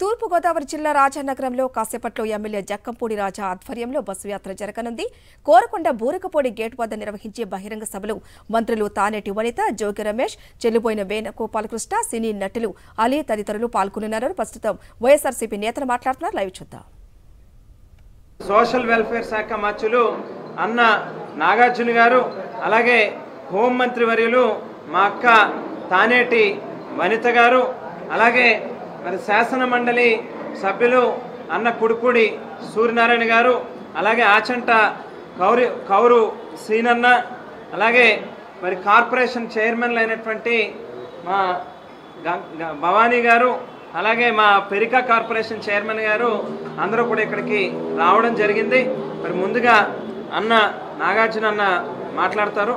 తూర్పుగోదావరి జిల్లా రాజానగరంలో కాసేపట్లో ఎమ్మెల్యే జక్కంపూడి రాజా ఆధ్వర్యంలో బస్సు యాత్ర జరగనుంది కోరకొండ బూరకపూడి గేట్ వద్ద నిర్వహించే బహిరంగ సభలో మంత్రులు తానేటి వనిత జోగి రమేష్ చెల్లిపోయిన వేణుగోపాలకృష్ణ సినీ నటులు అలీ తదితరులు పాల్గొనున్నారు ప్రస్తుతం వైఎస్ఆర్సీపీ నేతలు మాట్లాడుతున్నారు లైవ్ చూద్దాం సోషల్ వెల్ఫేర్ శాఖ మంత్రులు అన్న నాగార్జున గారు అలాగే హోంమంత్రి వర్యులు మా అక్క తానేటి వనిత గారు అలాగే మరి శాసన మండలి సభ్యులు అన్న కుడుకుడి సూర్యనారాయణ గారు అలాగే ఆచంట కౌరి కౌరు సీనన్న అలాగే మరి కార్పొరేషన్ చైర్మన్లు అయినటువంటి మా గ- గ- భవానీ గారు అలాగే మా పెరికా కార్పొరేషన్ చైర్మన్ గారు అందరూ కూడా ఇక్కడికి రావడం జరిగింది మరి ముందుగా అన్న నాగార్జున అన్న మాట్లాడతారు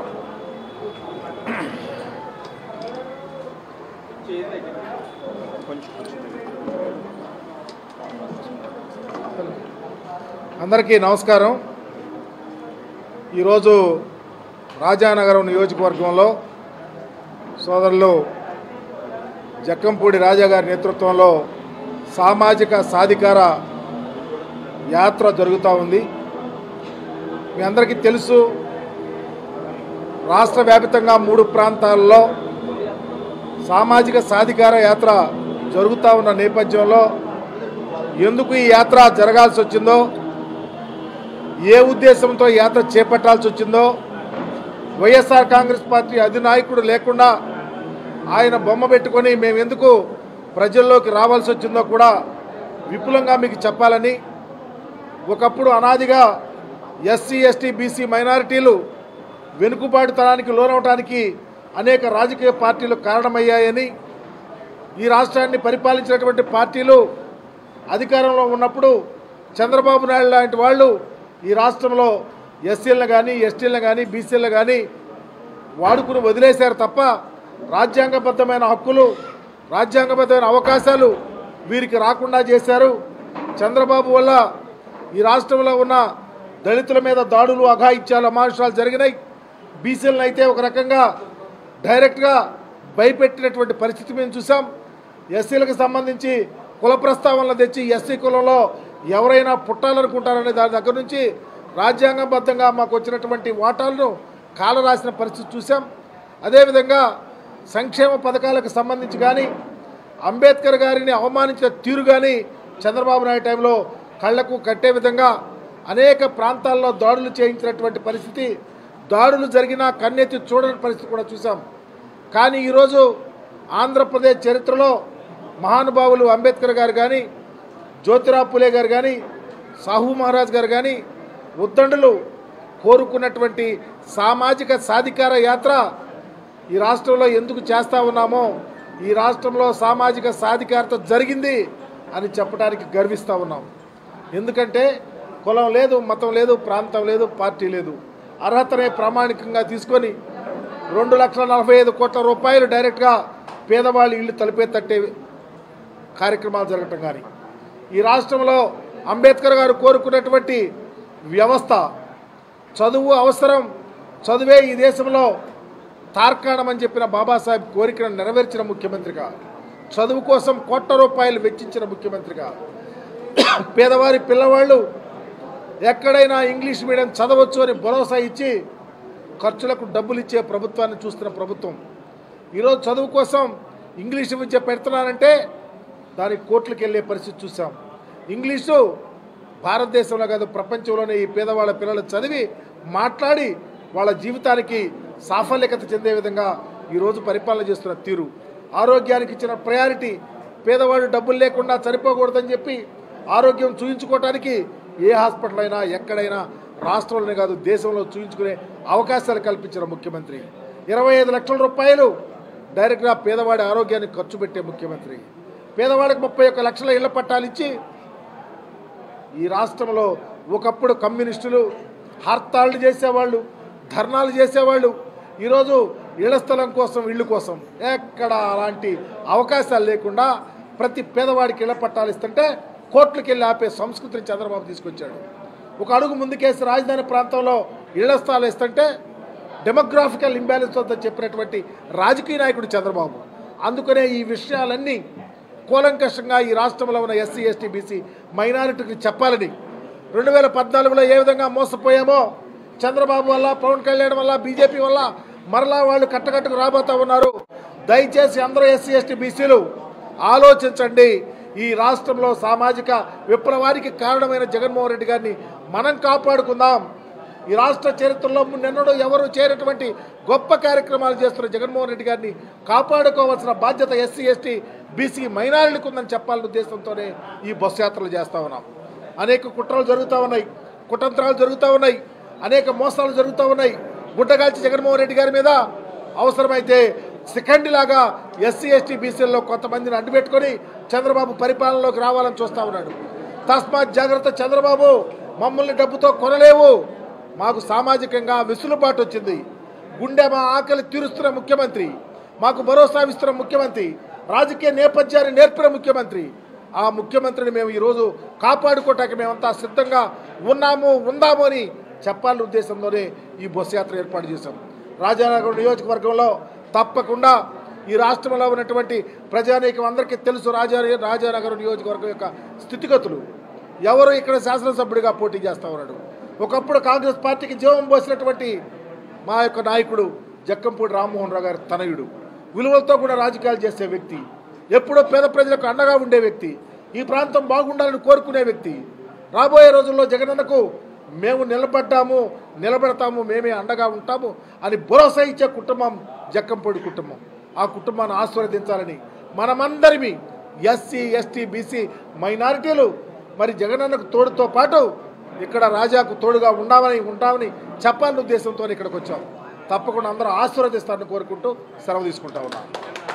అందరికీ నమస్కారం ఈరోజు రాజానగరం నియోజకవర్గంలో సోదరులు జక్కంపూడి రాజా గారి నేతృత్వంలో సామాజిక సాధికార యాత్ర జరుగుతూ ఉంది మీ అందరికీ తెలుసు రాష్ట్ర వ్యాపితంగా మూడు ప్రాంతాల్లో సామాజిక సాధికార యాత్ర జరుగుతూ ఉన్న నేపథ్యంలో ఎందుకు ఈ యాత్ర జరగాల్సి వచ్చిందో ఏ ఉద్దేశంతో ఈ యాత్ర చేపట్టాల్సి వచ్చిందో వైఎస్ఆర్ కాంగ్రెస్ పార్టీ అధినాయకుడు లేకుండా ఆయన బొమ్మ పెట్టుకొని మేము ఎందుకు ప్రజల్లోకి రావాల్సి వచ్చిందో కూడా విపులంగా మీకు చెప్పాలని ఒకప్పుడు అనాదిగా ఎస్సీ ఎస్టీ బీసీ మైనారిటీలు వెనుకబాటుతనానికి లోనవటానికి అనేక రాజకీయ పార్టీలు కారణమయ్యాయని ఈ రాష్ట్రాన్ని పరిపాలించినటువంటి పార్టీలు అధికారంలో ఉన్నప్పుడు చంద్రబాబు నాయుడు లాంటి వాళ్ళు ఈ రాష్ట్రంలో ఎస్సీలను కానీ ఎస్టీలను కానీ బీసీలను కానీ వాడుకుని వదిలేశారు తప్ప రాజ్యాంగబద్ధమైన హక్కులు రాజ్యాంగబద్ధమైన అవకాశాలు వీరికి రాకుండా చేశారు చంద్రబాబు వల్ల ఈ రాష్ట్రంలో ఉన్న దళితుల మీద దాడులు అఘాయిత్యాలు అమానుషాలు జరిగినాయి బీసీలను అయితే ఒక రకంగా డైరెక్ట్గా భయపెట్టినటువంటి పరిస్థితి మేము చూసాం ఎస్సీలకు సంబంధించి కుల ప్రస్తావనలు తెచ్చి ఎస్సీ కులంలో ఎవరైనా పుట్టాలనుకుంటారనే దాని దగ్గర నుంచి రాజ్యాంగబద్ధంగా మాకు వచ్చినటువంటి వాటాలను కాలరాసిన పరిస్థితి చూసాం అదేవిధంగా సంక్షేమ పథకాలకు సంబంధించి కానీ అంబేద్కర్ గారిని అవమానించిన తీరు కానీ చంద్రబాబు నాయుడు టైంలో కళ్లకు కట్టే విధంగా అనేక ప్రాంతాల్లో దాడులు చేయించినటువంటి పరిస్థితి దాడులు జరిగినా కన్నెత్తి చూడని పరిస్థితి కూడా చూసాం కానీ ఈరోజు ఆంధ్రప్రదేశ్ చరిత్రలో మహానుభావులు అంబేద్కర్ గారు కానీ జ్యోతిరావు పులే గారు కానీ సాహు మహారాజ్ గారు కానీ ఉద్దండులు కోరుకున్నటువంటి సామాజిక సాధికార యాత్ర ఈ రాష్ట్రంలో ఎందుకు చేస్తా ఉన్నామో ఈ రాష్ట్రంలో సామాజిక సాధికారత జరిగింది అని చెప్పడానికి గర్విస్తూ ఉన్నాం ఎందుకంటే కులం లేదు మతం లేదు ప్రాంతం లేదు పార్టీ లేదు అర్హతనే ప్రామాణికంగా తీసుకొని రెండు లక్షల నలభై ఐదు కోట్ల రూపాయలు డైరెక్ట్గా పేదవాళ్ళు ఇల్లు తలిపే తట్టే కార్యక్రమాలు జరగటం కానీ ఈ రాష్ట్రంలో అంబేద్కర్ గారు కోరుకున్నటువంటి వ్యవస్థ చదువు అవసరం చదువే ఈ దేశంలో తార్కాణం అని చెప్పిన బాబాసాహెబ్ కోరికను నెరవేర్చిన ముఖ్యమంత్రిగా చదువు కోసం కోట్ల రూపాయలు వెచ్చించిన ముఖ్యమంత్రిగా పేదవారి పిల్లవాళ్ళు ఎక్కడైనా ఇంగ్లీష్ మీడియం చదవచ్చు అని భరోసా ఇచ్చి ఖర్చులకు డబ్బులు ఇచ్చే ప్రభుత్వాన్ని చూస్తున్న ప్రభుత్వం ఈరోజు చదువు కోసం ఇంగ్లీష్ విద్య పెడుతున్నానంటే దానికి కోట్లకు వెళ్ళే పరిస్థితి చూసాం ఇంగ్లీషు భారతదేశంలో కాదు ప్రపంచంలోనే ఈ పేదవాళ్ళ పిల్లలు చదివి మాట్లాడి వాళ్ళ జీవితానికి సాఫల్యకత చెందే విధంగా ఈరోజు పరిపాలన చేస్తున్న తీరు ఆరోగ్యానికి ఇచ్చిన ప్రయారిటీ పేదవాడు డబ్బులు లేకుండా సరిపోకూడదని చెప్పి ఆరోగ్యం చూయించుకోవటానికి ఏ హాస్పిటల్ అయినా ఎక్కడైనా రాష్ట్రంలోనే కాదు దేశంలో చూయించుకునే అవకాశాలు కల్పించిన ముఖ్యమంత్రి ఇరవై ఐదు లక్షల రూపాయలు డైరెక్ట్గా పేదవాడి ఆరోగ్యానికి ఖర్చు పెట్టే ముఖ్యమంత్రి పేదవాడికి ముప్పై ఒక్క లక్షల ఇళ్ల పట్టాలు ఇచ్చి ఈ రాష్ట్రంలో ఒకప్పుడు కమ్యూనిస్టులు హర్తాళ్ళు చేసేవాళ్ళు ధర్నాలు చేసేవాళ్ళు ఈరోజు ఇళ్ల స్థలం కోసం ఇళ్ళు కోసం ఎక్కడ అలాంటి అవకాశాలు లేకుండా ప్రతి పేదవాడికి ఇళ్ల పట్టాలు ఇస్తుంటే కోర్టులకు వెళ్ళి ఆపే సంస్కృతిని చంద్రబాబు తీసుకొచ్చాడు ఒక అడుగు ముందుకేసి రాజధాని ప్రాంతంలో ఇళ్ల స్థలాలు ఇస్తుంటే డెమోగ్రాఫికల్ ఇంబ్యాలెన్స్ వద్ద చెప్పినటువంటి రాజకీయ నాయకుడు చంద్రబాబు అందుకనే ఈ విషయాలన్నీ కూలంకషంగా ఈ రాష్ట్రంలో ఉన్న ఎస్సీ ఎస్టీ బీసీ మైనారిటీకి చెప్పాలని రెండు వేల పద్నాలుగులో ఏ విధంగా మోసపోయామో చంద్రబాబు వల్ల పవన్ కళ్యాణ్ వల్ల బీజేపీ వల్ల మరలా వాళ్ళు కట్టకట్టుకు రాబోతా ఉన్నారు దయచేసి అందరూ ఎస్సీ ఎస్టీ బీసీలు ఆలోచించండి ఈ రాష్ట్రంలో సామాజిక విప్లవానికి కారణమైన జగన్మోహన్ రెడ్డి గారిని మనం కాపాడుకుందాం ఈ రాష్ట్ర చరిత్రలో నిన్నడూ ఎవరు చేరేటువంటి గొప్ప కార్యక్రమాలు చేస్తున్న జగన్మోహన్ రెడ్డి గారిని కాపాడుకోవాల్సిన బాధ్యత ఎస్సీ ఎస్టీ బీసీ మైనారిటీలకు ఉందని చెప్పాలనే ఉద్దేశంతోనే ఈ బస్సు యాత్రలు చేస్తా ఉన్నాం అనేక కుట్రలు జరుగుతూ ఉన్నాయి కుతంత్రాలు జరుగుతూ ఉన్నాయి అనేక మోసాలు జరుగుతూ ఉన్నాయి గుట్టగాల్చి జగన్మోహన్ రెడ్డి గారి మీద అవసరమైతే సెకండ్ లాగా ఎస్సీ ఎస్టీ బీసీల్లో కొంతమందిని అడ్డుపెట్టుకొని చంద్రబాబు పరిపాలనలోకి రావాలని చూస్తా ఉన్నాడు తస్మాత్ జాగ్రత్త చంద్రబాబు మమ్మల్ని డబ్బుతో కొనలేవు మాకు సామాజికంగా వెసులుబాటు వచ్చింది గుండె మా ఆకలి తీరుస్తున్న ముఖ్యమంత్రి మాకు భరోసా ఇస్తున్న ముఖ్యమంత్రి రాజకీయ నేపథ్యాన్ని నేర్పిన ముఖ్యమంత్రి ఆ ముఖ్యమంత్రిని మేము ఈరోజు కాపాడుకోవటానికి మేమంతా సిద్ధంగా ఉన్నాము ఉందాము అని చెప్పాలనే ఉద్దేశంతోనే ఈ బస్సు యాత్ర ఏర్పాటు చేశాం రాజానగరం నియోజకవర్గంలో తప్పకుండా ఈ రాష్ట్రంలో ఉన్నటువంటి ప్రజానీకం అందరికీ తెలుసు రాజా రాజానగరం నియోజకవర్గం యొక్క స్థితిగతులు ఎవరు ఇక్కడ శాసనసభ్యుడిగా పోటీ చేస్తా ఉన్నాడు ఒకప్పుడు కాంగ్రెస్ పార్టీకి జీవం పోసినటువంటి మా యొక్క నాయకుడు జక్కంపూడి రామ్మోహన్ రావు గారి తనయుడు విలువలతో కూడా రాజకీయాలు చేసే వ్యక్తి ఎప్పుడో పేద ప్రజలకు అండగా ఉండే వ్యక్తి ఈ ప్రాంతం బాగుండాలని కోరుకునే వ్యక్తి రాబోయే రోజుల్లో జగనన్నకు మేము నిలబడ్డాము నిలబెడతాము మేమే అండగా ఉంటాము అని భరోసా ఇచ్చే కుటుంబం జక్కంపూడి కుటుంబం ఆ కుటుంబాన్ని ఆశీర్వదించాలని మనమందరిమి ఎస్సీ ఎస్టీ బీసీ మైనారిటీలు మరి జగనన్నకు తోడుతో పాటు ఇక్కడ రాజాకు తోడుగా ఉండామని ఉంటామని చెప్పాలని ఉద్దేశంతో ఇక్కడికి వచ్చాం తప్పకుండా అందరూ ఆశీర్వదిస్తారని కోరుకుంటూ సెలవు తీసుకుంటా ఉన్నాం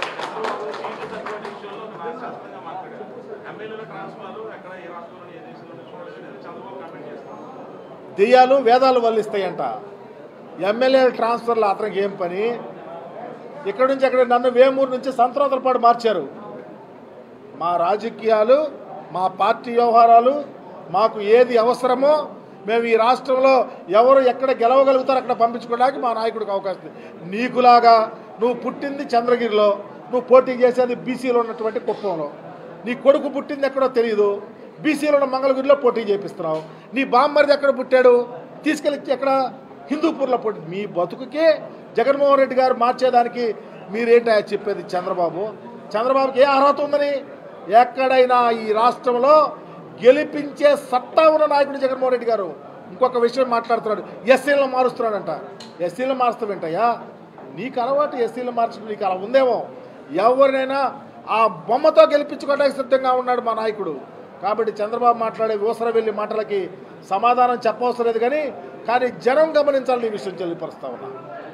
దెయ్యాలు వేదాలు వల్లిస్తాయంట ఎమ్మెల్యే ట్రాన్స్ఫర్లు అతనికి ఏం పని ఇక్కడ నుంచి అక్కడ నన్ను వేమూరు నుంచి సంతరోతల పాటు మార్చారు మా రాజకీయాలు మా పార్టీ వ్యవహారాలు మాకు ఏది అవసరమో మేము ఈ రాష్ట్రంలో ఎవరు ఎక్కడ గెలవగలుగుతారో అక్కడ పంపించుకోవడానికి మా నాయకుడికి అవకాశం ఉంది నీకులాగా నువ్వు పుట్టింది చంద్రగిరిలో నువ్వు పోటీ చేసేది బీసీలో ఉన్నటువంటి కుప్పంలో నీ కొడుకు పుట్టింది ఎక్కడో తెలియదు బీసీలో ఉన్న మంగళగిరిలో పోటీ చేపిస్తున్నావు నీ బామ్మరిది ఎక్కడ పుట్టాడు తీసుకెళ్ళి ఎక్కడ హిందూపూర్లో పుట్టి మీ బతుకుకే జగన్మోహన్ రెడ్డి గారు మార్చేదానికి మీరేంటా చెప్పేది చంద్రబాబు చంద్రబాబుకి ఏ అర్హత ఉందని ఎక్కడైనా ఈ రాష్ట్రంలో గెలిపించే సత్తా ఉన్న నాయకుడు జగన్మోహన్ రెడ్డి గారు ఇంకొక విషయం మాట్లాడుతున్నాడు ఎస్సీలను మారుస్తున్నాడంట ఎస్సీలను మారుస్తావేంటయ్యా నీకు అలవాటు ఎస్సీలు మార్చడం నీకు అలా ఉందేమో ఎవరినైనా ఆ బొమ్మతో గెలిపించుకోవడానికి సిద్ధంగా ఉన్నాడు మా నాయకుడు కాబట్టి చంద్రబాబు మాట్లాడే ఊసర వెళ్ళి మాటలకి సమాధానం చెప్పవసరం లేదు కానీ కానీ జనం గమనించాలని ఈ విషయం తెలియపరుస్తా ఉన్నా